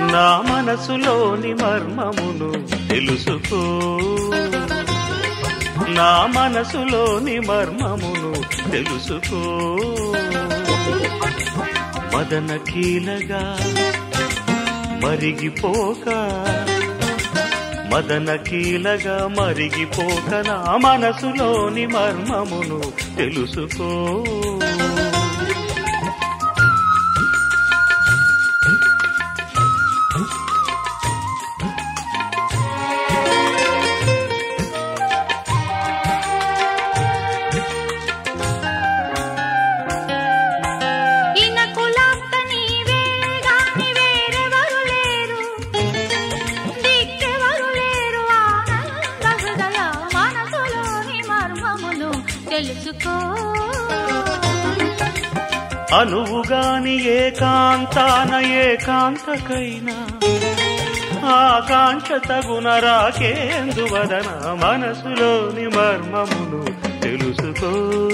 నా మనసులోని మర్మమును తెలుసుకో నా మనసులోని మర్మమును తెలుసుకో మదన కీలగా మరిగిపోక మదన కీలగా మరిగిపోక నా మనసులోని మర్మమును తెలుసుకో ఇనకులాంత నీవేగాని వేరెవరు లేరు దిక్కెవరు లేరు ఆనంద హృదయ మనసులోని మర్మమును తెలుసుకో అనువుగాని ఏకాంతాన ఏకాంతకైనా ఆకాంక్ష తగున రాకేందువదన మనసులోని మర్మమును తెలుసుకో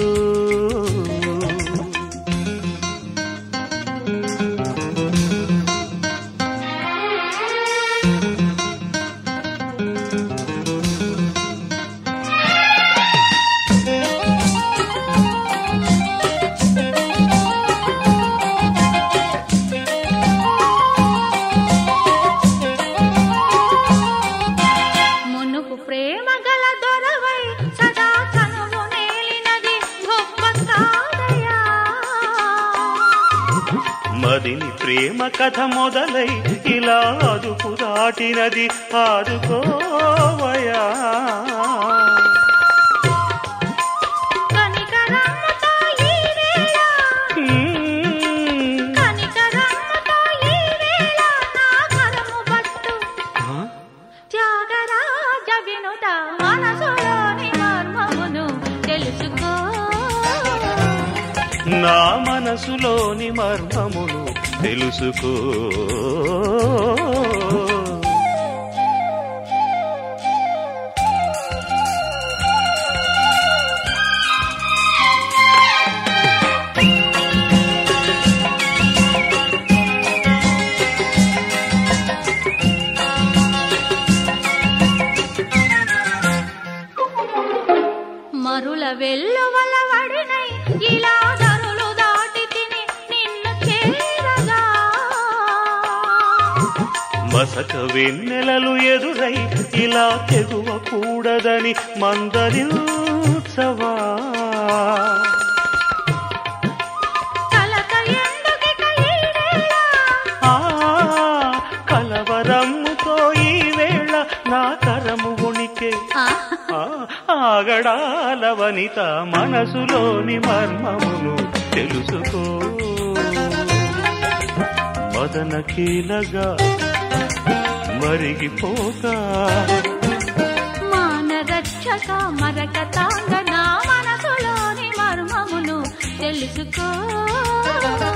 మునుపు ప్రేమ గల దొరవై సదా కనులు నేలినది గొప్ప కాదయా మదిని ప్రేమ కథ మొదలై ఇలా అదుపు దాటినది ఆదుకోవయా కనికరమ్మతో ఈ వేళ హ్మ్. కనికరమ్మతో ఈ వేళ నా కరము పట్టు ఆ? త్యాగరాజ వినుత మనసులోని మర్మమును తెలుసుకో నా మనసులోని మర్మమును తెలుసుకో మరుల వెల్లువల వడినై ఇలా దరులు దాటి తిని నిన్ను చేరగా మసక వెన్నెలలు ఎదురై ఇలా తెగువ కూడదని మందరించవా కలత ఎందుకిక ఈ వేళ ఆ కలవరమ్ముతో ఈ వేళ నా కరము ఉనికి ఆ, ఆగడాల వనిత మనసులోని మర్మమును తెలుసుకో మదన కీలగా మరిగిపోక మానరక్షక మరక తాంగ నా మనసులోని మర్మమును తెలుసుకో